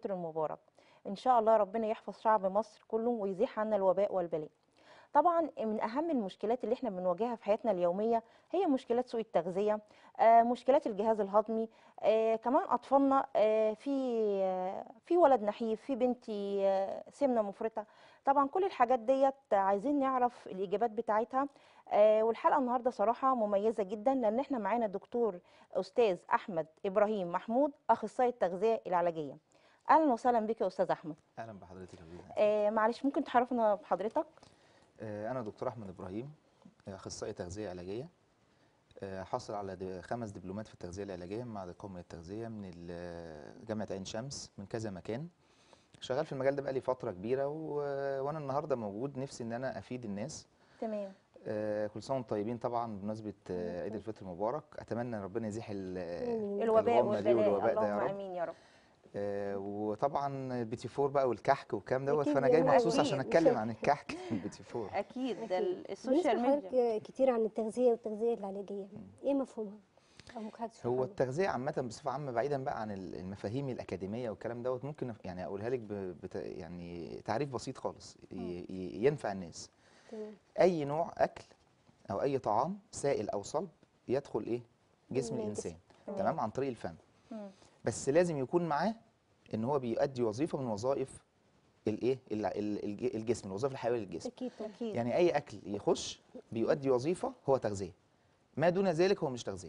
الفطر المبارك ان شاء الله ربنا يحفظ شعب مصر كله ويزيح عنا الوباء والبلاء طبعا من اهم المشكلات اللي احنا بنواجهها في حياتنا اليوميه هي مشكلات سوء التغذيه آه، مشكلات الجهاز الهضمي آه، كمان اطفالنا آه، في آه، في ولد نحيف في بنتي آه، سمنه مفرطه طبعا كل الحاجات ديت عايزين نعرف الاجابات بتاعتها آه، والحلقه النهارده صراحه مميزه جدا لان احنا معانا دكتور استاذ احمد ابراهيم محمود اخصائي التغذيه العلاجيه اهلا وسهلا بك يا استاذ احمد اهلا بحضرتك يا فندم. آه، معلش ممكن تعرفنا بحضرتك آه، انا دكتور احمد ابراهيم اخصائي تغذيه علاجيه آه، حاصل على د- خمس دبلومات في التغذيه العلاجيه مع قوم التغذيه من ال- جامعه عين شمس من كذا مكان شغال في المجال ده بقالي فتره كبيره و... وانا النهارده موجود نفسي ان انا افيد الناس تمام آه، كل سنه وانتم طيبين طبعا بمناسبه آه، عيد الفطر المبارك اتمنى ربنا يزيح ال- آمين. الوباء الغمة دي والبلاء والوباء ده يا اللهم رب. امين يا رب آه، وطبعا البيتي فور بقى والكحك والكلام دوت أكيد فانا جاي يعني مخصوص أكيد. عشان اتكلم عن الكحك البيتي فور اكيد ده أكيد. ال- السوشيال بالنسبة ميديا لحضرتك كتير عن التغذية والتغذية العلاجية ايه مفهومها؟ أو ممكن حضرتك تشرحها هو لنا؟ التغذية عامة بصفة عامة بعيدا بقى عن ال- المفاهيم الأكاديمية والكلام دوت ممكن أف- يعني أقولها لك ب- بت يعني تعريف بسيط خالص ي- ي- ينفع الناس تمام أي نوع أكل أو أي طعام سائل أو صلب يدخل إيه جسم الجسم. الإنسان تمام. تمام عن طريق الفم مم. بس لازم يكون معاه إن هو بيؤدي وظيفة من وظائف الإيه ال- ال- الج- الجسم الوظائف الحيوية للجسم أكيد طبعا اكيد يعني أي أكل يخش بيؤدي وظيفة هو تغذية ما دون ذلك هو مش تغذية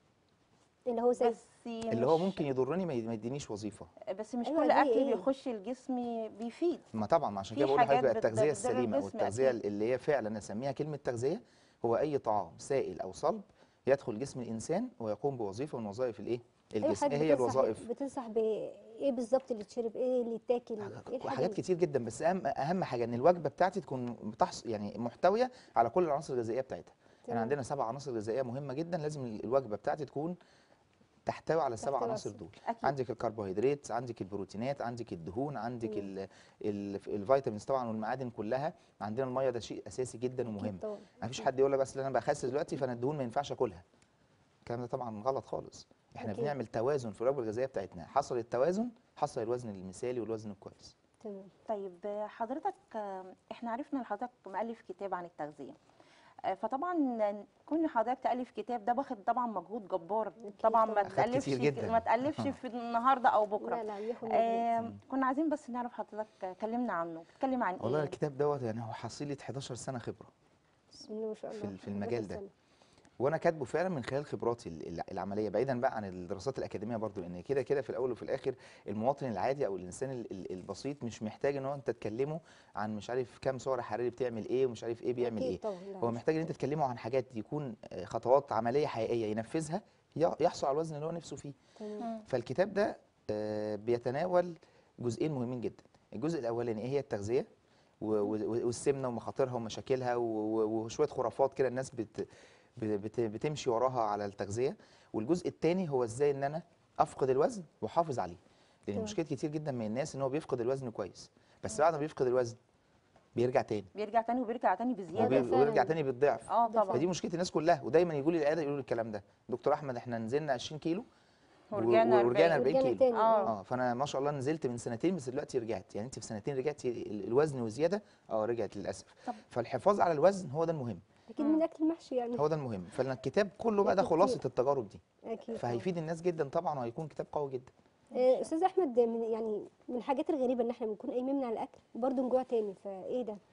اللي هو زي بس اللي هو مش- ممكن يضرني ما ي- ما يدينيش وظيفة بس مش أيوة، كل زي اكل إيه؟ بيخش الجسم بيفيد ما طبعا ما عشان في كده بقول لحضرتك حاجات بقى التغذيه بتضر السليمه او الجسم التغذيه أكيد. اللي هي فعلا اسميها كلمه تغذيه هو اي طعام سائل او صلب يدخل جسم الانسان ويقوم بوظيفه من وظائف الايه أيوة الجسم حضرتك ايه هي بتنصح- الوظائف بتنصح بايه بالظبط اللي يتشرب ايه اللي يتاكل ايه الحاجات حاجات كتير جدا بس اهم اهم حاجه ان الوجبه بتاعتي تكون بتحص يعني محتويه على كل العناصر الغذائيه بتاعتها يعني تمام. عندنا سبع عناصر غذائيه مهمه جدا لازم ال- الوجبه بتاعتي تكون تحتوي على السبع تحتوي على عناصر الس- دول اكيد عندك الكربوهيدرات عندك البروتينات عندك الدهون عندك مم. ال ال الفيتامينز طبعا والمعادن كلها عندنا الميه ده شيء اساسي جدا ومهم أكيد طبعا ما فيش حد يقول لك بس انا بخسس دلوقتي فانا الدهون ما ينفعش اكلها الكلام ده طبعا غلط خالص احنا أكيد. بنعمل توازن في الوجبه الغذائيه بتاعتنا حصل التوازن حصل الوزن المثالي والوزن الكويس تمام طيب آه، حضرتك آه، احنا عرفنا ان حضرتك مؤلف كتاب عن التغذيه آه، فطبعا كون حضرتك تالف كتاب ده واخد طبعا مجهود جبار أكيد طبعا ما طبعاً. أخد تالفش كتير جداً. ما تالفش في النهارده او بكره لا لا ياخد مجهود. آه كنا عايزين بس نعرف حضرتك كلمنا عنه بتتكلم عن والله ايه الكتاب دوت يعني هو حصيله 11 سنه خبره بسم الله ما شاء الله في- في المجال ده. سنة. وانا كاتبه فعلا من خلال خبراتي ال- ال- العمليه بعيدا بقى عن الدراسات الاكاديميه برضو لان كده كده في الاول وفي الاخر المواطن العادي او الانسان ال- ال- البسيط مش محتاج ان هو انت تكلمه عن مش عارف كام سعر حراري بتعمل ايه ومش عارف ايه بيعمل أكيد ايه طبعا لا هو مش محتاج ان انت تكلمه عن حاجات يكون آه، خطوات عمليه حقيقيه ينفذها ي- يحصل على الوزن اللي هو نفسه فيه تمام مم. فالكتاب ده آه، بيتناول جزئين مهمين جدا الجزء الاولاني ايه هي التغذيه و- و- والسمنه ومخاطرها ومشاكلها و- و- وشويه خرافات كده الناس بت بت بتمشي وراها على التغذيه والجزء الثاني هو ازاي ان انا افقد الوزن واحافظ عليه لان تمام. مشكله كتير جدا من الناس ان هو بيفقد الوزن كويس بس بعد ما بيفقد الوزن بيرجع تاني بيرجع تاني وبيرجع تاني بزياده وبي- وبي- فعلاً. ويرجع تاني بالضعف اه ده طبعا فدي مشكله الناس كلها ودايما يجوا لي العياده يقولوا لي الكلام ده دكتور احمد احنا نزلنا 20 كيلو و- ورجعنا ورجعنا 40 40 ورجعنا كيلو تاني آه. اه فانا ما شاء الله نزلت من سنتين بس دلوقتي رجعت يعني انت في سنتين رجعتي ال- الوزن وزياده اه رجعت للاسف طب. فالحفاظ على الوزن هو ده المهم اكيد من اكل المحشي يعني هو ده المهم فالكتاب كله بقى ده أكيد. خلاصه التجارب دي اكيد طبعاً. فهيفيد الناس جدا طبعا وهيكون كتاب قوي جدا آه، استاذ احمد من يعني من الحاجات الغريبه ان احنا بنكون قايمين من على الاكل وبرضه نجوع تاني فايه ده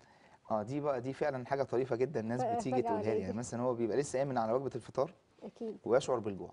اه دي بقى دي فعلا حاجه طريفه جدا الناس فجأة بتيجي تقولها لي عليك. يعني مثلا هو بيبقى لسه قايم من على وجبه الفطار اكيد ويشعر بالجوع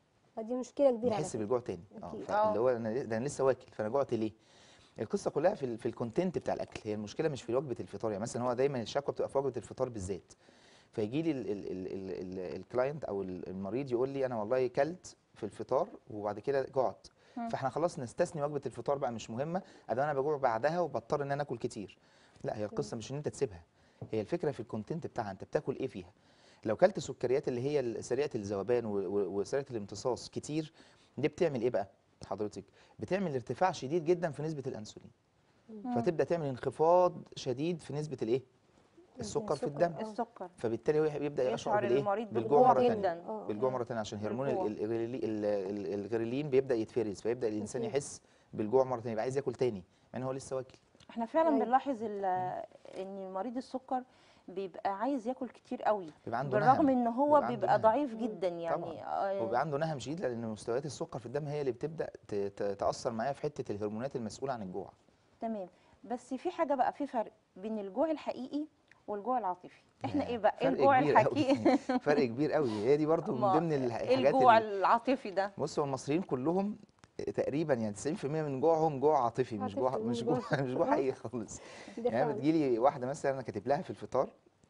دي مشكله كبيره على بيحس فكرة. بالجوع تاني اه أكيد. فاللي هو انا ده انا لسه واكل فانا جوعت ليه القصه كلها في ال- في الكونتنت بتاع الاكل هي المشكله مش في وجبه الفطار يعني مثلا هو دايما الشكوى بتبقى في وجبه الفطار بالذات فيجي لي ال- ال- ال- ال- ال- الكلاينت او ال- المريض يقول لي انا والله كلت في الفطار وبعد كده جعت مم. فاحنا خلاص نستثني وجبه الفطار بقى مش مهمه ادام انا بجوع بعدها وبضطر ان انا اكل كتير لا هي القصه مش ان انت تسيبها هي الفكره في الكونتنت بتاعها انت بتاكل ايه فيها لو كلت سكريات اللي هي ال- سريعه الذوبان و- و- وسريعه الامتصاص كتير دي بتعمل ايه بقى حضرتك بتعمل ارتفاع شديد جدا في نسبه الانسولين مم. فتبدا تعمل انخفاض شديد في نسبه الايه السكر في السكر، الدم آه. السكر فبالتالي هو يبدا يشعر يشعر بالايه المريض بالجوع بالجوع مره ثانيه جدا آه. بالجوع مره ثانيه عشان هرمون ال- بالجوع. ال- الغريلي- ال- ال- الغريلين بيبدا يتفرز فيبدا الانسان أكيد. يحس بالجوع مره ثانيه يبقى عايز ياكل تاني مع ان هو لسه واكل احنا فعلا أيوة. بنلاحظ ال- ان مريض السكر بيبقى عايز ياكل كتير قوي بيبقى عنده بالرغم نهم ان هو بيبقى عنده بيبقى نهم. ضعيف جدا يعني آه، هو بيبقى عنده نهم شديد لان مستويات السكر في الدم هي اللي بتبدا ت- ت- تاثر معاه في حته الهرمونات المسؤوله عن الجوع تمام بس في حاجه بقى في فرق بين الجوع الحقيقي والجوع العاطفي احنا ياه، ايه بقى ايه فرق الجوع كبير أوي. الحقيقي فرق كبير قوي هي دي برضو من ما- ضمن الح- ايه الحاجات الجوع اللي العاطفي ده بص هو المصريين كلهم تقريبا يعني 90% من جوعهم جوع عاطفي مش جوع عاطفي، مش مش جوع جوع- مش جوع آه. حقيقي خالص ده يعني فعلا. بتجيلي واحده مثلا انا كاتب لها في الفطار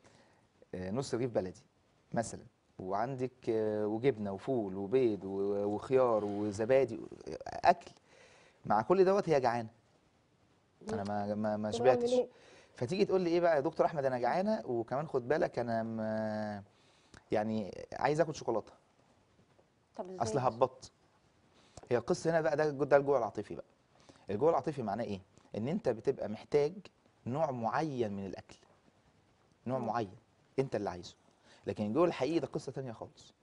آه، نص رغيف بلدي مثلا وعندك آه، وجبنه وفول وبيض و- وخيار وزبادي اكل مع كل دوت هي جعانه انا ما ما, ما طب شبعتش أعمل إيه؟ فتيجي تقول لي ايه بقى يا دكتور احمد انا جعانه وكمان خد بالك انا م- يعني عايز اكل شوكولاته طب ازاي اصل هبطت هي القصه هنا بقى ده ده الجوع العاطفي بقى الجوع العاطفي معناه ايه ان انت بتبقى محتاج نوع معين من الاكل نوع مم. معين انت اللي عايزه لكن الجوع الحقيقي ده قصه تانية خالص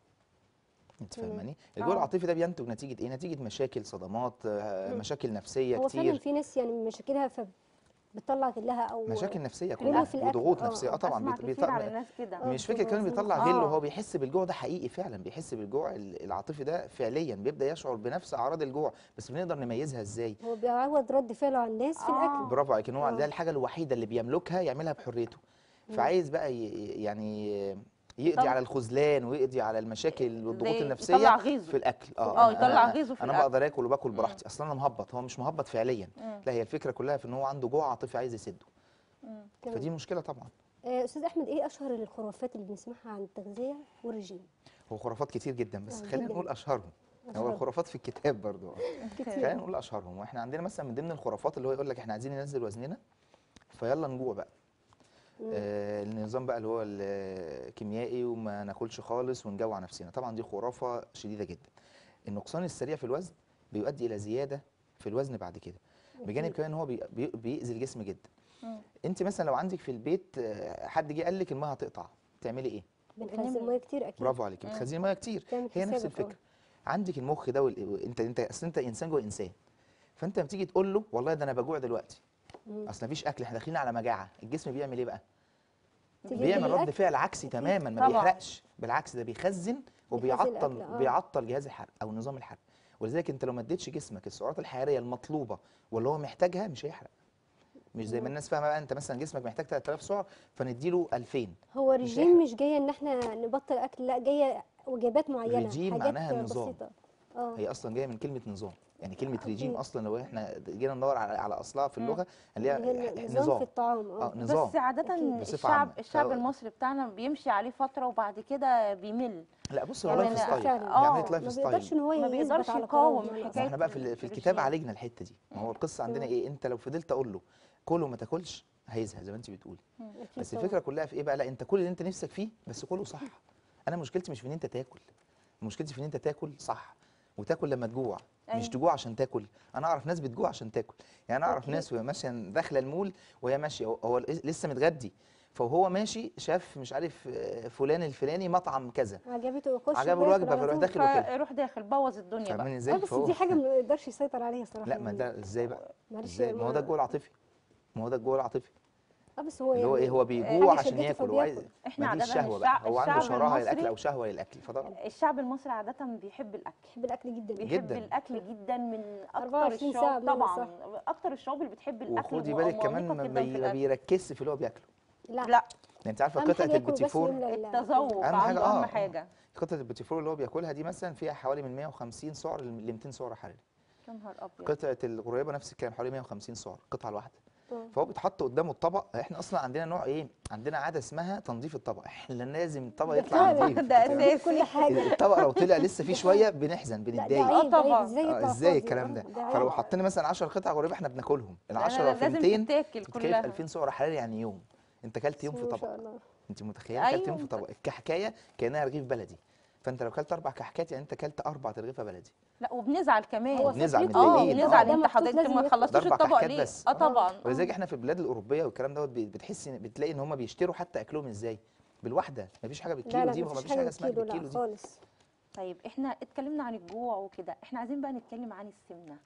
انت تمام. فاهماني الجوع آه. العاطفي ده بينتج نتيجه ايه نتيجه مشاكل صدمات آه، مم. مشاكل نفسيه هو فعلا كتير في ناس يعني مشاكلها فبتطلع غلها او مشاكل نفسيه كله كلها في الأكل، وضغوط آه، نفسيه اه طبعا اسمع بيط- كتير بيط- على الناس كده آه، مش فكره بتبقى كمان زي- بيطلع آه. غل هو بيحس بالجوع ده حقيقي فعلا بيحس بالجوع ال- العاطفي ده فعليا بيبدا يشعر بنفس اعراض الجوع بس بنقدر نميزها ازاي هو بيعوض رد فعله على الناس في آه. الاكل برافو عليك ان هو آه. ده الحاجه الوحيده اللي بيملكها يعملها بحريته مم. فعايز بقى ي- يعني يقضي طب- على الخذلان ويقضي على المشاكل والضغوط زي النفسيه يطلع غيظه في الاكل اه أنا- يطلع أنا- غيظه في انا الأكل. بقدر اكل وباكل براحتي اصلا انا مهبط هو مش مهبط فعليا مم. لا هي الفكره كلها في ان هو عنده جوع عاطفي عايز يسده مم. تمام. فدي مشكله طبعا آه، استاذ احمد ايه اشهر الخرافات اللي بنسمعها عن التغذيه والرجيم هو خرافات كتير جدا بس آه، خلينا جداً. نقول اشهرهم هو أشهرهم. الخرافات في الكتاب برضو كتير خلينا نقول اشهرهم واحنا عندنا مثلا من ضمن الخرافات اللي هو يقول لك احنا عايزين ننزل وزننا فيلا نجوع بقى مم. آه النظام بقى اللي هو الكيميائي وما ناكلش خالص ونجوع نفسنا طبعا دي خرافه شديده جدا النقصان السريع في الوزن بيؤدي الى زياده في الوزن بعد كده بجانب أكيد. كمان ان هو بي- بي- بيأذي الجسم جدا مم. انت مثلا لو عندك في البيت آه، حد جه قال لك الميه هتقطع تعملي ايه بنخزن بنعمل- ميه كتير اكيد برافو عليك مم. بتخزني ميه كتير تعمل هي نفس حسابك، آه. الفكره عندك المخ ده وال... انت انت اصل انت انسان جوه انسان فانت لما تيجي تقول له والله ده انا بجوع دلوقتي مم. اصل مفيش اكل احنا داخلين على مجاعه الجسم بيعمل ايه بقى تجيب بيعمل رد الأكل. فعل عكسي أكيد. تماما ما طبعاً. بيحرقش بالعكس ده بيخزن وبيعطل الأكل، آه. بيعطل جهاز الحرق او نظام الحرق ولذلك انت لو ما اديتش جسمك السعرات الحراريه المطلوبه واللي هو محتاجها مش هيحرق مش زي ما مم. الناس فاهمه بقى انت مثلا جسمك محتاج 3000 سعر فنديله 2000 هو مش رجيم هيحرق. مش جايه ان احنا نبطل اكل لا جايه وجبات معينه رجيم حاجات معناها نظام. بسيطه اه هي اصلا جايه من كلمه نظام يعني كلمه آه، رجيم أكيد. اصلا لو احنا جينا ندور على على اصلها في مم. اللغه اللي هنلاقيها هي ح- نظام في نظام الطعام اه اه نظام بس عادة أكيد. بصفة الشعب عامة. الشعب فهو- المصري بتاعنا بيمشي عليه فترة وبعد كده بيمل لا بص هو يعني لايف أنا ستايل فعلا. هي آه، عمليه ما لايف بيقدرش ستايل ان هو ما يثبت بيقدرش على يقاوم قرار معين. حكاية احنا بقى في ال- في الكتاب الرجيم. عالجنا الحته دي ما هو القصه عندنا تمام. ايه انت لو فضلت اقول له كل وما تاكلش هيزهق زي ما انت بتقولي أكيد بس طبعاً. الفكره كلها في ايه بقى لا انت كل اللي انت نفسك فيه بس كله صح انا مشكلتي مش في ان انت تاكل مشكلتي في ان انت تاكل صح وتاكل لما تجوع مش أيوة. تجوع عشان تاكل انا اعرف ناس بتجوع عشان تاكل يعني انا اعرف أكيد. ناس وهي ماشيه داخله المول وهي ماشيه هو- هو لسه متغدي فهو ماشي شاف مش عارف آه، فلان الفلاني مطعم كذا عجبته يخش عجبه وياكل الوجبه على فيروح طول. داخل وكده فروح داخل بوظ الدنيا بقى فاهمين اه ازاي بس فهو دي حاجه ما يقدرش يسيطر عليها صراحه لا ما يعني. ده ازاي بقى معلش ازاي ما هو ده الجوع العاطفي ما هو ده الجوع العاطفي اه بس هو اللي هو يعني ايه هو بيجوع حاجة عشان شدته ياكل هو عايز فبياكل. احنا ما دي عادة الشهوه بقى الشعب هو عنده الشعب شراهه للاكل المصري او شهوه للاكل فطبعا الشعب المصري عادة بيحب الأكل بحب الاكل جدا بيحب جداً. الأكل جدا من أكتر 24 ساعة الشعوب بمعنى طبعا أكتر الشعوب اللي بتحب الأكل وخدي بالك كمان ومعمقة ما, جدا في بي... ما الأكل. بيركزش في اللي هو بياكله لا لا يعني انت عارفه اهم قطعه حاجه ياكل البيتي بس فور يملى ال- التذوق أهم حاجة- عنده أهم آه. حاجة قطعه البيتي فور اللي هو بياكلها دي مثلا فيها حوالي من 150 سعر ل 200 سعر حراري يا نهار أبيض قطعه القريبه نفس الكلام حوالي 150 سعر قطعه الواحده آه. فهو بيتحط قدامه الطبق احنا اصلا عندنا نوع ايه عندنا عاده اسمها تنظيف الطبق احنا لازم الطبق ده يطلع فعلا. نظيف ده تمام؟ أساسي. كل حاجه الطبق لو طلع لسه فيه شويه بنحزن لا ده بنتضايق آه عيب ده طبعاً. عيب ازاي اه يطلع ازاي فاضي؟ الكلام آه، ده عيب. فلو حطينا مثلا 10 قطع غريبه احنا بناكلهم ال لا، 10 لا، في لازم 200 تتاكل بتتكلف كلها 2000 سعر حراري يعني يوم انت اكلت يوم في ما طبق شاء الله انت متخيله اكلت يوم في أيوة. طبق الكحكايه كانها رغيف بلدي فانت لو اكلت اربع كحكات يعني انت اكلت اربع رغيفه بلدي لا وبنزعل كمان هو بنزعل فكرته اه متضايقين. بنزعل ده انت محطوط حضرتك لازم ما ياكل. تخلصتوش ضربة الطبق كحكات ليه بس. اه آه. طبعا ولذلك احنا في البلاد الاوروبيه والكلام دوت بي- بتحسي بتلاقي ان هم بيشتروا حتى اكلهم ازاي بالوحده مفيش حاجه لا بالكيلو لا دي مفيش مفيش حاجه حاجه اسمها بالكيلو بالكيلو لا دي خالص طيب احنا اتكلمنا عن الجوع وكده احنا عايزين بقى نتكلم عن السمنه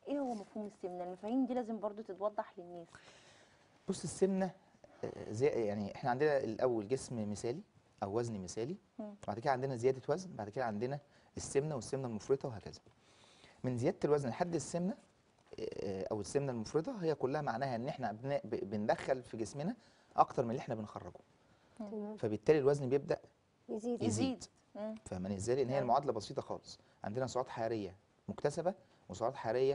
ايه هو مفهوم السمنه المفاهيم دي لازم برضو تتوضح للناس بص السمنه آه، زي يعني احنا عندنا الاول جسم مثالي او وزن مثالي مم. بعد كده عندنا زياده وزن بعد كده عندنا السمنه والسمنه المفرطه وهكذا من زياده الوزن لحد السمنه آه، او السمنه المفرطه هي كلها معناها ان احنا بن- ب- بندخل في جسمنا اكتر من اللي احنا بنخرجه تمام فبالتالي الوزن بيبدا يزيد يزيد. مم. فاهماني ازاي لان هي نعم. المعادله بسيطه خالص عندنا سعرات حراريه مكتسبه وسعرات حراريه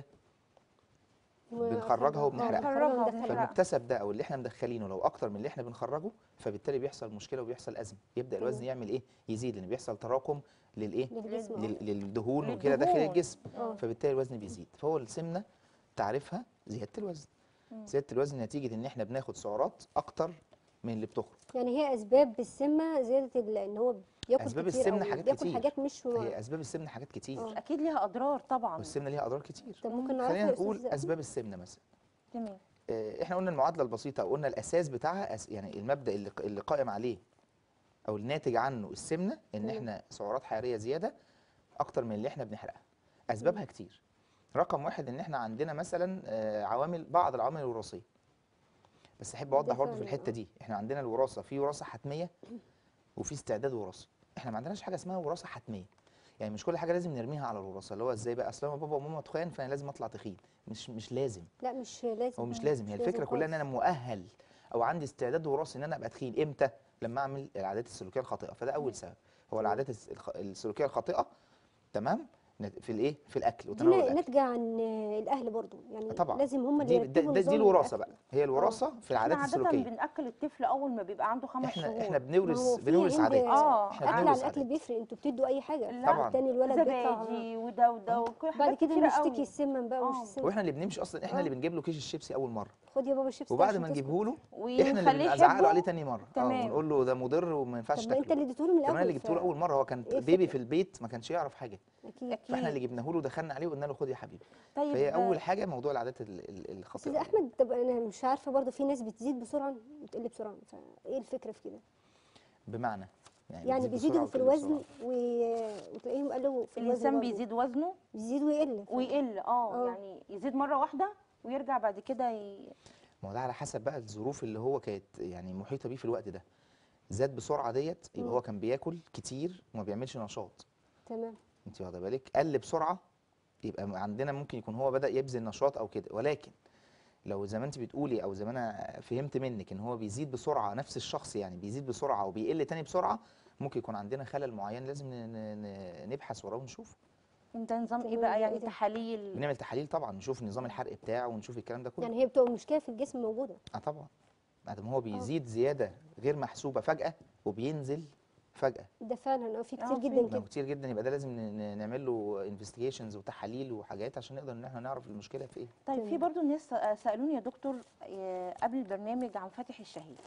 بنخرجها وبنحرقها. بنخرجها وبندخلها. وبنحرقها. فالمكتسب ده او اللي احنا مدخلينه لو اكتر من اللي احنا بنخرجه فبالتالي بيحصل مشكله وبيحصل ازمه يبدا الوزن تمام. يعمل ايه يزيد لان بيحصل تراكم للايه للجسم آه. لل- للدهون وكده داخل للدهون. الجسم اه فبالتالي الوزن بيزيد فهو السمنه تعريفها زياده الوزن مم. زياده الوزن نتيجه ان احنا بناخد سعرات اكتر من اللي بتخرج يعني هي اسباب السمنه زياده ال- ان هو بياكل أسباب كتير السمنة أو حاجات بياكل كتير. حاجات مش هي اسباب السمنه حاجات كتير آه. اكيد ليها اضرار طبعا والسمنه ليها اضرار كتير طب ممكن نعرف خلينا يا أستاذ نقول أحمد؟ اسباب السمنه مثلا تمام آه، احنا قلنا المعادله البسيطه قلنا الاساس بتاعها أس يعني المبدا اللي اللي قائم عليه او الناتج عنه السمنه ان تمام. احنا سعرات حراريه زياده اكتر من اللي احنا بنحرقها اسبابها كتير رقم واحد ان احنا عندنا مثلا آه، عوامل بعض العوامل الوراثيه بس احب ده اوضح برضه في فعلا، الحته آه. دي احنا عندنا الوراثه في وراثه حتميه وفي استعداد وراثي احنا ما عندناش حاجه اسمها وراثه حتميه يعني مش كل حاجه لازم نرميها على الوراثه اللي هو ازاي بقى اصل أنا بابا وماما تخان فانا لازم اطلع تخين مش مش لازم لا مش لازم هو مش لازم هي الفكره كلها ان انا مؤهل او عندي استعداد وراثي ان انا ابقى تخين امتى لما اعمل العادات السلوكيه الخاطئه فده اول سبب هو العادات الس- الخ- السلوكيه الخاطئه تمام نت- في الايه في الاكل دي وتناول نا- الاكل ناتجه عن الاهل برضو يعني طبعا. لازم هم اللي دي ده, يرتبوا ده نظام دي الوراثه الأكل. بقى هي الوراثه في العادات احنا عاده السلوكيه بناكل الطفل اول ما بيبقى عنده خمس احنا شهور احنا ما بنورث هو في بنورث عند عادات آه، احنا اكل عن بنورث الاكل عادات بيفرق انتوا بتدوا اي حاجه لا. طبعا. التاني الولد بيطلع زبادي وده وده وكل بعد حاجات كده كتيرة نشتكي قوي. السمن بقى ومش آه. السمن واحنا اللي بنمشي اصلا احنا آه. اللي بنجيب له كيس الشيبسي اول مره خد يا بابا الشيبس ده وبعد عشان ما تسكت. نجيبه له احنا ونخليه اللي بنزعق له يحبه. عليه تاني مره اه تمام. ونقول له ده مضر وما ينفعش طب ما انت تاكله اللي اديته له من طب الاول انا اللي جبته له ف- اول مره هو كان إيه بيبي الفكرة؟ في البيت ما كانش يعرف حاجه اكيد اكيد فاحنا اللي جبناه له ودخلنا عليه وقلنا له خد يا حبيبي طيب فهي آه، اول حاجه موضوع العادات ال- ال- استاذ الخاطئه احمد طب انا مش عارفه برضو في ناس بتزيد بسرعه وتقل بسرعه فايه الفكره في كده بمعنى يعني, يعني بتزيد بيزيدوا بسرعة في وتقل الوزن بسرعة. و... وتلاقيهم قالوا في الوزن الانسان برضو. بيزيد وزنه بيزيد ويقل ف- ويقل اه آه. يعني يزيد مره واحده ويرجع بعد كده ي... ما هو ده على حسب بقى الظروف اللي هو كانت يعني محيطه بيه في الوقت ده زاد بسرعه ديت يبقى مم. هو كان بياكل كتير وما بيعملش نشاط تمام انت واخده بالك قل بسرعه يبقى عندنا ممكن يكون هو بدا يبذل نشاط او كده ولكن لو زي ما انت بتقولي او زي ما انا فهمت منك ان هو بيزيد بسرعه نفس الشخص يعني بيزيد بسرعه وبيقل تاني بسرعه ممكن يكون عندنا خلل معين لازم ن- ن- ن- نبحث وراه ونشوف انت نظام ايه تمام، بقى ده يعني إيه ده؟ تحاليل بنعمل تحاليل طبعا نشوف نظام الحرق بتاعه ونشوف الكلام ده كله يعني هي بتبقى مشكله في الجسم موجوده اه طبعا بعد ما هو بيزيد زياده غير محسوبه فجاه وبينزل فجاه ده فعلا اه في آه، كتير في. جدا لو كده كتير جدا يبقى ده لازم ن- ن- نعمل له انفستيجيشنز وتحاليل وحاجات عشان نقدر ان احنا نعرف المشكله في ايه طيب في تمام. برضو الناس سأ- سالوني يا دكتور آه، قبل البرنامج عن فاتح الشهيه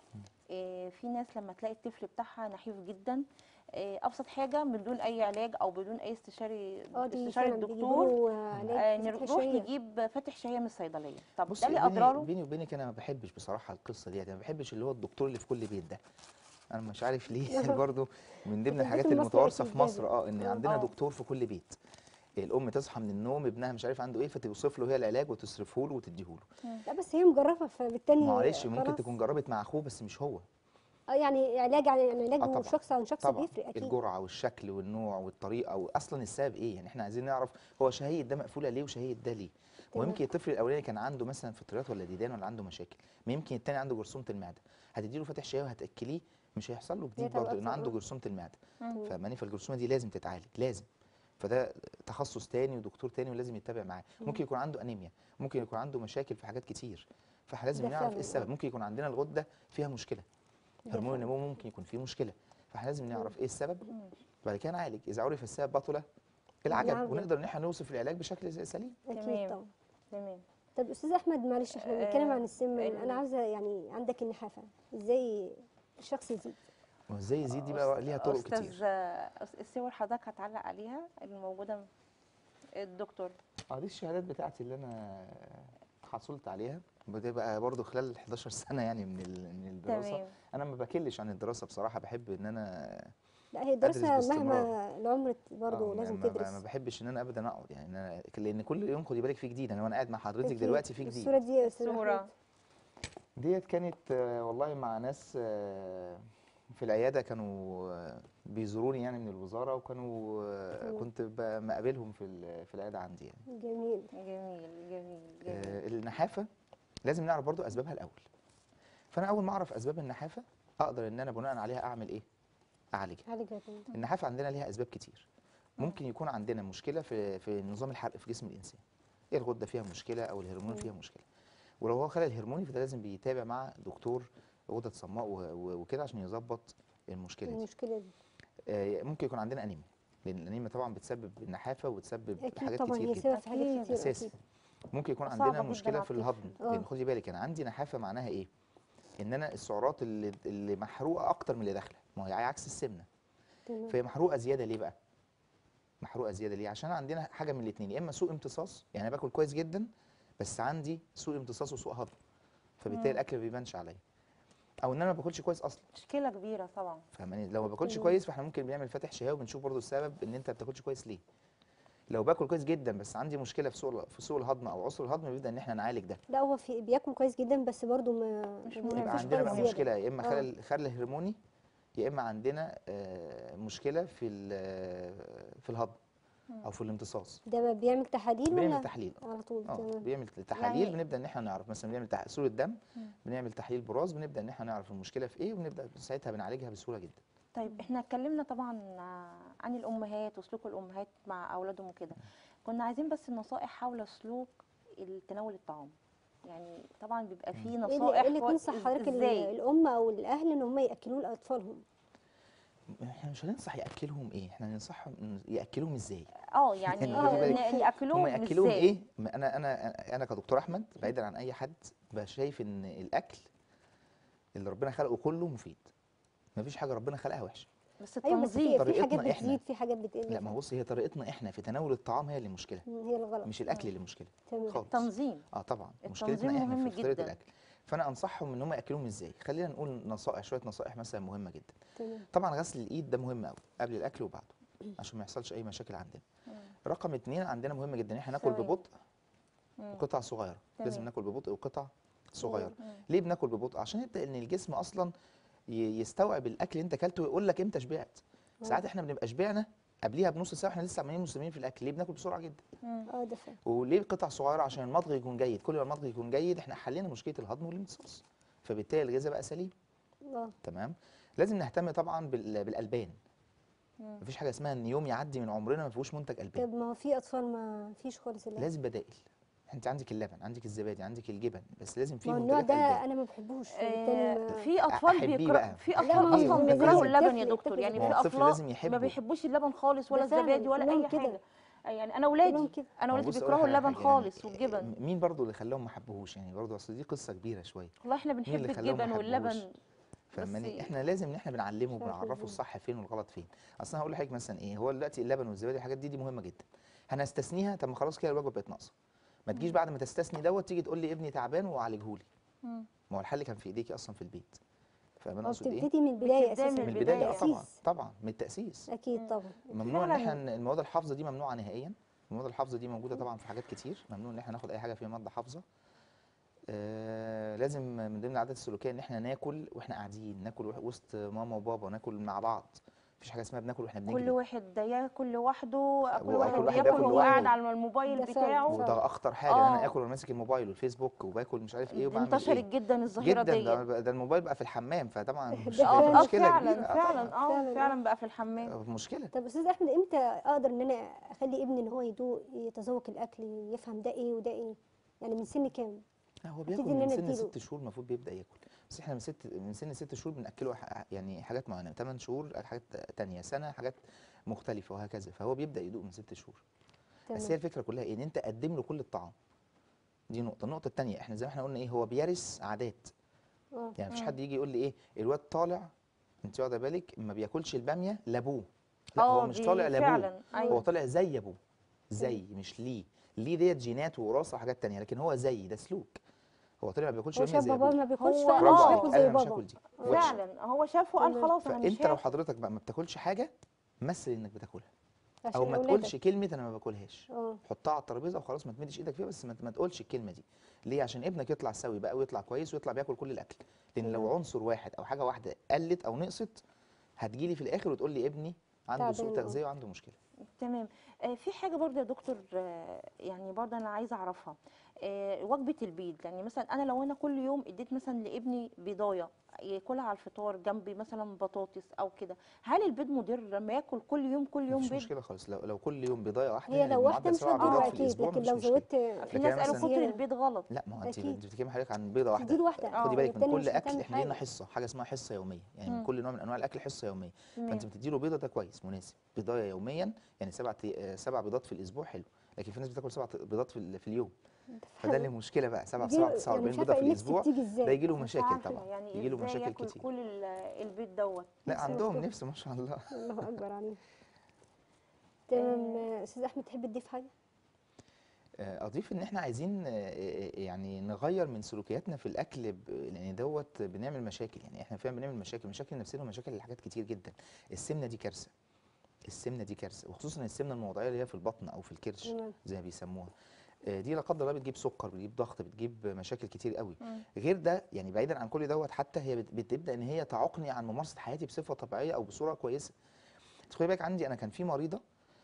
آه، في ناس لما تلاقي الطفل بتاعها نحيف جدا آه، ابسط حاجه من دون اي علاج او بدون اي استشاري اه دي استشاري فعلا بيجيبوا الدكتور له آه، علاج فتح نروح الشهية. نجيب فاتح شهيه من الصيدليه طب بص ده ليه بيني, اضراره بيني وبينك انا ما بحبش بصراحه القصه ديت انا ما بحبش اللي هو الدكتور اللي في كل بيت ده انا مش عارف ليه برضو من ضمن البيت الحاجات المصري المتوارثه أكيد في مصر لازم. اه ان آه. عندنا آه. دكتور في كل بيت الام تصحى من النوم ابنها مش عارف عنده ايه فتوصف له هي العلاج وتصرفه له وتديه له لا بس هي مجربه فبالتالي معلش ممكن خلاص. تكون جربت مع اخوه بس مش هو اه يعني علاج عن يعني علاج آه طبعاً. شخص عن شخص طبعا بيفرق اكيد الجرعه والشكل والنوع والطريقه واصلا السبب ايه يعني احنا عايزين نعرف هو شهيه ده مقفوله ليه وشهيه ده ليه تمام. ويمكن الطفل الاولاني كان عنده مثلا فطريات ولا ديدان ولا عنده مشاكل ما يمكن التاني عنده جرثومه المعده هتدي له فاتح شهيه وهتاكليه مش هيحصل له جديد هيتعب برضه لان أكتر، عنده آه. جرثومه المعده مم. فاهماني فالجرثومه دي لازم تتعالج لازم فده تخصص تاني ودكتور تاني ولازم يتابع معاه ممكن يكون عنده انيميا ممكن يكون عنده مشاكل في حاجات كتير فاحنا لازم ده نعرف فعلاً، ايه السبب آه. ممكن يكون عندنا الغده فيها مشكله ده هرمون فعلاً. النمو ممكن يكون فيه مشكله فاحنا لازم نعرف ايه السبب ماشي. بعد كده نعالج اذا عرف السبب بطل العجب العجب. ونقدر ان احنا نوصف العلاج بشكل زي- سليم اكيد تمام. طبعا تمام طب استاذ احمد معلش احنا بنتكلم آه، عن السم ال- انا عاوزه يعني عندك النحافه ازاي الشخص يزيد وازاي يزيد دي بقى أست- ليها طرق استاذ كتير أس- الصور حضرتك هتعلق عليها اللي موجوده م- الدكتور اه دي الشهادات بتاعتي اللي انا حصلت عليها بتبقى برضو خلال 11 سنه يعني من ال- من الدراسه تمام انا ما بكلش عن الدراسه بصراحه بحب ان انا لا هي أدرس الدراسه باستمرار. مهما العمر برضه آه، لازم ما- ما- تدرس ما بحبش ان انا ابدا اقعد يعني إن انا لان كل يوم خدي بالك في جديد انا وانا قاعد مع حضرتك أكيد. دلوقتي في جديد الصوره دي يا استاذ صورة. أحمد. ديت كانت آه، والله مع ناس آه، في العياده كانوا آه، بيزوروني يعني من الوزاره وكانوا آه، مم. كنت ب- مقابلهم في ال- في العياده عندي يعني جميل جميل جميل جميل آه، النحافه لازم نعرف برضو اسبابها الاول فانا اول ما اعرف اسباب النحافه اقدر ان انا بناء عليها اعمل ايه اعالجها عالج هاتين. النحافه عندنا ليها اسباب كتير ممكن يكون عندنا مشكله في في نظام الحرق في جسم الانسان إيه الغده فيها مشكله او الهرمون مم. فيها مشكله ولو هو خلل هرموني فده لازم بيتابع مع دكتور غدة صماء و- و- وكده عشان يظبط المشكله دي المشكله دي آه، ممكن يكون عندنا انيميا لان الانيميا طبعا بتسبب النحافه وتسبب اكيد حاجات طبعا كتير هي جدا سبب في حاجات أكيد. كتير اساسي اكيد ممكن يكون صعبة عندنا جداً مشكله على في الطفل. الهضم آه. لان خدي بالك انا عندي نحافه معناها ايه ان انا السعرات اللي اللي محروقه اكتر من اللي داخله ما هي عكس السمنه تمام فهي محروقه زياده ليه بقى محروقه زياده ليه عشان عندنا حاجه من الاثنين يا اما سوء امتصاص يعني انا باكل كويس جدا بس عندي سوء امتصاص وسوء هضم فبالتالي مم. الاكل ما بيبانش عليا او ان انا ما باكلش كويس اصلا مشكلة كبيرة طبعا فاهماني لو ما باكلش مم. كويس فاحنا ممكن بنعمل فاتح شهيه وبنشوف برضو السبب ان انت ما بتاكلش كويس ليه لو باكل كويس جدا بس عندي مشكله في سوء في سوء الهضم او عسر الهضم بيبدا ان احنا نعالج ده لا هو في بياكل كويس جدا بس برضه ما مش ما مهم. يبقى بياكلش عندنا كويس بقى زيادة. مشكله يا اما آه. خلل خلل هرموني يا اما عندنا آه، مشكله في ال- في الهضم او في الامتصاص ده بقى بيعمل تحاليل ولا بنعمل تحليل على طول اه تمام بيعمل تحاليل يعني- بنبدا ان احنا نعرف مثلا بنعمل تح- صوره دم مم. بنعمل تحليل براز بنبدا ان احنا نعرف المشكله في ايه وبنبدا ساعتها بنعالجها بسهوله جدا طيب احنا اتكلمنا طبعا عن الامهات وسلوك الامهات مع اولادهم وكده كنا عايزين بس النصائح حول سلوك تناول الطعام يعني طبعا بيبقى فيه ايه اللي, نصائح إيه اللي و- تنصح إز- حضرتك ال- ازاي الام او الاهل ان هم ياكلوه لاطفالهم احنا مش هننصح ياكلهم ايه احنا هننصحهم إن ياكلوهم ازاي اه يعني يعني خدي بالك، ن- ياكلوهم هم ياكلوهم ازاي ايه ما انا انا انا كدكتور احمد بعيدا عن اي حد بقى شايف ان الاكل اللي ربنا خلقه كله مفيد مفيش حاجه ربنا خلقها وحشه بس ايوه بس التنظيم في, في حاجات طريقتنا إحنا. بتزيد في حاجات بتقل لا ما هو بص هي طريقتنا احنا في تناول الطعام هي اللي المشكله مم، هي الغلط مش الاكل اللي المشكله تمام خالص التنظيم اه طبعا التنظيم مشكلتنا احنا مهم في طريقه جداً. الاكل فانا انصحهم ان هم ياكلوهم ازاي خلينا نقول نصائح شويه نصائح مثلا مهمه جدا تمام طبعا غسل الايد ده مهم قوي قبل الاكل وبعده عشان ما يحصلش اي مشاكل عندنا مم. رقم اتنين عندنا مهم جدا ان احنا ناكل ثواني. ببطء مم. وقطع صغيره لازم تمام. ناكل ببطء وقطع صغيره مم. ليه بناكل ببطء عشان يبدا ان الجسم اصلا ي- يستوعب الاكل اللي انت اكلته ويقول لك امتى شبعت ساعات احنا بنبقى شبعنا قبليها بنص ساعه احنا لسه عمالين مسلمين في الاكل ليه بناكل بسرعه جدا مم. اه ده فعلا وليه قطع صغيره عشان المضغ يكون جيد كل ما المضغ يكون جيد احنا حلينا مشكله الهضم والامتصاص فبالتالي الغذاء بقى سليم اه تمام لازم نهتم طبعا بال- بالالبان مم. مفيش حاجه اسمها ان يوم يعدي من عمرنا ما فيهوش منتج البان طب ما هو في اطفال ما فيش خالص اللبن لازم بدائل انت عندك اللبن عندك الزبادي عندك الجبن بس لازم في ما هو النوع منتجات ده البان انا ما بحبوش فبالتالي آه، ما- في اطفال أحبيه بيكرهوا بقى. في لا، اطفال ما هو اصلا لازم بيكرهوا اللبن الطفل- يا دكتور الطفل يعني ما في هو الطفل اطفال لازم ما يحبه. بيحبوش اللبن خالص ولا ده فعلاً، الزبادي ولا كلهم اي كده. حاجه يعني انا كلهم اولادي كده انا ما هو اولادي بص أقول بيكرهوا لك على اللبن حاجة يعني خالص والجبن م- مين برضو اللي خلاهم ما حبوهوش يعني برضو اصل دي قصه كبيره شويه والله احنا مين بنحب اللي خلاهم ما الجبن حبوهوش؟ واللبن فاهماني بس- احنا لازم ان احنا بنعلمه مش عارفة وبنعرفه ازاي. الصح فين والغلط فين اصل هقول لحضرتك مثلا ايه هو دلوقتي اللبن والزبادي الحاجات دي دي مهمه جدا هنستثنيها طب ما خلاص كده الوجبه بقت ناقصه ما تجيش بعد ما تستثني دوت تيجي تقول لي ابني تعبان وعالجه لي مم. ما هو الحل كان في ايديكي اصلا في البيت فاهم انا اه اقصد ايه بتبتدي من البدايه بتبدأي اساسا من من البدايه اه طبعا تأسيس. طبعا من التاسيس اكيد طبعا ممنوع ان فعلاً. احنا المواد الحافظه دي ممنوعه نهائيا المواد الحافظه دي موجوده طبعا في حاجات كتير ممنوع ان احنا ناخد اي حاجه فيها ماده حافظه آه لازم من ضمن العادات السلوكيه ان احنا ناكل واحنا قاعدين ناكل وح- وسط ماما وبابا ناكل مع بعض مفيش حاجه اسمها بناكل واحنا كل بنجري واحد ياكل لوحده كل وكل واحد واحد بياكل بياكل وهو قاعد لوحده. على الموبايل ده فعلاً. بتاعه وده اخطر حاجه ان انا آه. اكل وانا ماسك الموبايل والفيسبوك وباكل مش عارف ايه وبعمل انتشرت ايه جدا الظاهره جدا دي ده, ده الموبايل بقى في الحمام فطبعا مش ده اه فعلاً. اه مشكله فعلا كبيره آه فعلا طبعاً. اه فعلاً. فعلا بقى في الحمام آه، مشكله طب استاذ احمد امتى اقدر ان انا اخلي ابني ان هو يدوق يتذوق الاكل يفهم ده ايه وده ايه يعني من سن كام لا هو أبتدي بياكل إن من أنا سن أديله. ست شهور المفروض بيبدا ياكل بس احنا من ست من سن ست شهور بناكله ح- يعني حاجات معينه 8 شهور حاجات تانية سنه حاجات مختلفه وهكذا فهو بيبدا يدوق من ست شهور بس هي تمام الفكره كلها ايه ان انت قدم له كل الطعام دي نقطه النقطه الثانيه احنا زي ما احنا قلنا ايه هو بيرث عادات اه يعني مفيش مم. حد يجي يقول لي ايه الواد طالع انت واخده بالك ما بياكلش الباميه لابوه لا هو اه مش دي طالع لابوه فعلا هو ايوه طالع زي ابوه زي مش ليه ليه ديت جينات ووراثه وحاجات تانية لكن هو زي ده سلوك هو طلع ما بياكلش هو باميه شاف زي بابا ابوه ما بياكلش هو- فانا برافو مش آه. عليك هاكل انا زي مش بابا هاكل دي آه. وحشة. فعلا هو شافه قال تمام. خلاص انا مش فانت لو هاكل. حضرتك بقى ما بتاكلش حاجه مثل انك بتاكلها عشان او ما أولادك. تقولش كلمه انا ما باكلهاش اه حطها على الترابيزه وخلاص ما تمدش ايدك فيها بس ما ما تقولش الكلمه دي ليه عشان ابنك يطلع سوي بقى ويطلع كويس ويطلع بياكل كل الاكل لان لو تمام. عنصر واحد او حاجه واحده قلت او نقصت هتجيلي في الاخر وتقول لي ابني عنده سوء تعبان، آه. تغذيه وعنده مشكله تمام آه، في حاجه برضه يا دكتور آه، يعني برضه انا عايزه اعرفها آه، وجبه البيض يعني مثلا انا لو انا كل يوم اديت مثلا لابني بيضايه ياكلها على الفطار جنبي مثلا بطاطس او كده هل البيض مضر لما ياكل كل يوم كل يوم مفيش بيض مشكله خالص لو لو كل يوم بيضايه واحده هي يعني لو واحده بمعدل مش سبع هتضر بيضات في اكيد الاسبوع لكن مفيش لو مشكله زودت في لكن ناس أنا قالوا مثلاً- كتر البيض غلط لا ما هو انت أكيد. انت بتتكلمي حضرتك عن بيضه واحده تديله واحده آه، خدي بالك من والتاني كل مش اكل هتعمل احنا لينا حاجة. حصه حاجه اسمها حصه يوميه يعني مم. من كل نوع من انواع الاكل حصه يوميه تمام فانت بتديله بيضه ده كويس مناسب بيضايه يوميا يعني سبع تي- سبع بيضات في الاسبوع حلو لكن في ناس بتاكل سبع بيضات في, ال- في اليوم فده اللي مشكله بقى سبع بيجيله- سبع 49 مش بيضه عارفة في النفس الاسبوع بتيجي ازاي ده يجي له مش مشاكل عارفة طبعا يعني يجي له إزاي مشاكل ياكل كتير كل ال- البيض دوت لا نفس عندهم مفتوح. نفس ما شاء الله الله اكبر عليه تمام آه، استاذ احمد تحب تضيف حاجه آه، اضيف ان احنا عايزين آه، آه، يعني نغير من سلوكياتنا في الاكل ب- لان دوت بنعمل مشاكل يعني احنا فعلا بنعمل مشاكل مشاكل نفسيه ومشاكل لحاجات كتير جدا السمنه دي كارثه السمنه دي كارثه وخصوصا السمنه الموضعيه اللي هي في البطن او في الكرش تمام زي ما بيسموها آه، دي لا قدر الله بتجيب سكر بتجيب ضغط بتجيب مشاكل كتير قوي مم. غير ده يعني بعيدا عن كل دوت حتى هي بت- بتبدا ان هي تعوقني عن ممارسه حياتي بصفه طبيعيه او بصوره كويسه خلي بالك عندي انا كان في مريضه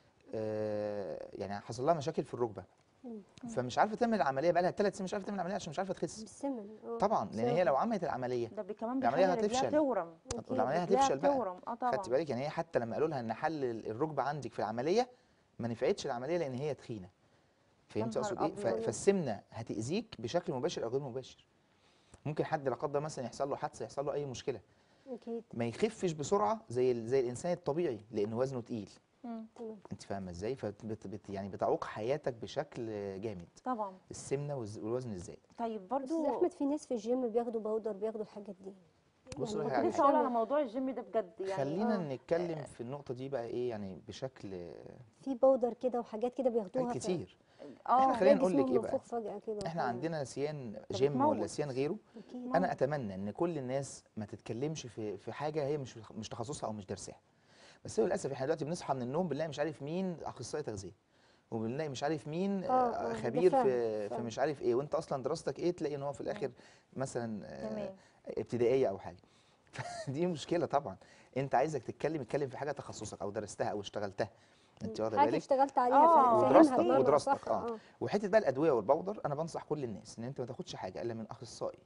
آه، يعني حصل لها مشاكل في الركبه مم. فمش عارفه تعمل العمليه بقى لها ثلاث سنين مش عارفه تعمل العمليه عشان مش عارفه تخس بالسمن اه طبعا لان هي لو عملت العمليه ده بي- كمان العملية بيخلي رجلها هتفشل. تورم أكيد. والعمليه رجلها هتفشل بقى تورم اه طبعا خدت بالك يعني هي حتى لما قالوا لها ان حل ال- الركبه عندك في العمليه ما نفعتش العمليه لان هي تخينه فهمت نهار اقصد ايه ف- أبيض. فالسمنه هتاذيك بشكل مباشر او غير مباشر ممكن حد لا قدر مثلا يحصل له حادثه يحصل له اي مشكله اكيد ما يخفش بسرعه زي ال- زي الانسان الطبيعي لان وزنه تقيل مم. تمام انت فاهمه ازاي فبت بت يعني بتعوق حياتك بشكل جامد طبعا السمنه والز- والوزن الزايد طيب استاذ برضو احمد في ناس في الجيم بياخدوا باودر بياخدوا الحاجات دي بص يعني لك هو على كنت كده لسه هقول فعلا على موضوع الجيم ده بجد يعني خلينا آه. نتكلم في النقطه دي بقى ايه يعني بشكل في باودر كده وحاجات كده بياخدوها حاجات كتير اه إحنا خلينا تلاقي نقول لك جسمهم إيه بقى؟ منفوخ فجأة كده احنا وكده. عندنا سيان جيم ولا بتموت. سيان غيره اكيد انا اتمنى ان كل الناس ما تتكلمش في في حاجه هي مش مش تخصصها او مش دارساها بس هو للاسف احنا دلوقتي بنصحى من النوم بنلاقي مش عارف مين اخصائي تغذيه وبنلاقي مش عارف مين آه، آه، آه، ده خبير فعلا، في في فعلا. مش عارف ايه وانت اصلا دراستك ايه تلاقي ان هو في الاخر مثلا آه، تمام ابتدائيه او حاجه دي مشكله طبعا انت عايزك تتكلم اتكلم في حاجه تخصصك او درستها او اشتغلتها انت واخده حاجة بالك اشتغلت عليها آه، فا- فاهمها ودراستك- بمعنى ودراستك، أصح، آه. وحته بقى الادويه والبودر انا بنصح كل الناس ان انت ما تاخدش حاجه الا من اخصائي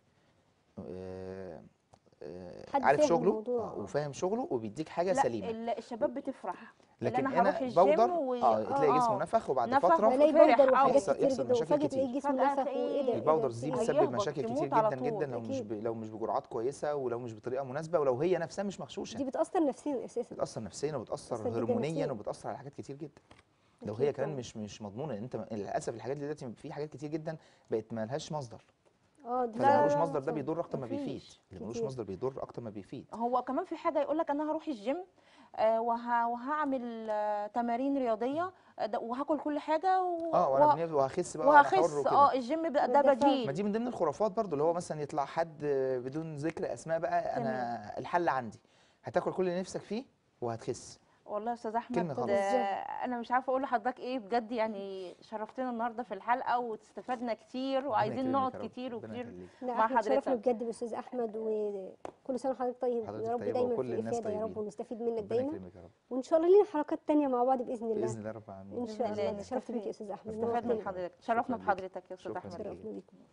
آه، آه، حد عارف فاهم شغله الموضوع، آه، آه. وفاهم شغله وبيديك حاجه لا سليمه ال- الشباب بتفرح اللي لكن انا هروح انا الجيم بودر و... اه تلاقي جسمه آه. نفخ وبعد نفخ فتره بلاقي فرح بودر أو وحاجات يحصل- كتير يحصل جدا مشاكل وفجأة كتير. تلاقي جسمه فجأة نفخ تلاقيه وايه ده إيه ده؟ الباودرز دي في إيه؟ بتسبب هيهبط، مشاكل كتير يموت على جدا طول، جدا لو مش أكيد. ب... لو مش بجرعات كويسه ولو مش بطريقه مناسبه ولو هي نفسها مش مغشوشه دي بتأثر نفسيا اساسا بتاثر نفسيا وبتاثر بتأثر جداً هرمونيا نفسياً. وبتاثر على حاجات كتير جدا لو أكيد هي كمان طبعاً. مش مش مضمونه انت للاسف الحاجات دي دلوقتي في حاجات كتير جدا بقت ما لهاش مصدر اه دي فاللي لا، ملوش لا، مصدر ده فعلاً. بيضر اكتر ما مفيش. بيفيد اللي ملوش كتير. مصدر بيضر اكتر ما بيفيد هو كمان في حاجه يقول لك انا هروح الجيم آه، وه... وهعمل آه، تمارين رياضيه آه، ده- وهاكل كل حاجه و... اه وانا و- بنف- وهخس بقى وانا حر وهخس وكده اه الجيم بقى ده ده فعلاً. بديل ما دي من ضمن الخرافات برضو اللي هو مثلا يطلع حد بدون ذكر اسماء بقى انا الحل عندي هتاكل كل اللي نفسك فيه وهتخس والله يا استاذ كلمة احمد غلط. آه، انا مش عارفه اقول لحضرتك ايه بجد يعني شرفتنا النهارده في الحلقه واستفدنا كتير ربنا وعايزين يكرمك نقعد يا رب، كتير ربنا وكتير يخليك. لا مع احنا اتشرفنا حضرتك. بجد باستاذ احمد وكل سنه وحضرتك طيب حضرتك يا رب طيبة دايما وكل في الناس افاده يا رب طيبين. ونستفيد منك ربنا دايما يكرمك يا رب وان شاء الله لينا حركات تانية مع بعض باذن الله باذن الله رب العالمين ان بإذن شاء الله الله اتشرفت بيك يا نستفيد. استاذ احمد استفدنا من نورتنا. حضرتك تشرفنا شكراً ليك. بحضرتك يا استاذ شكراً احمد ليك. شرفنا بيكم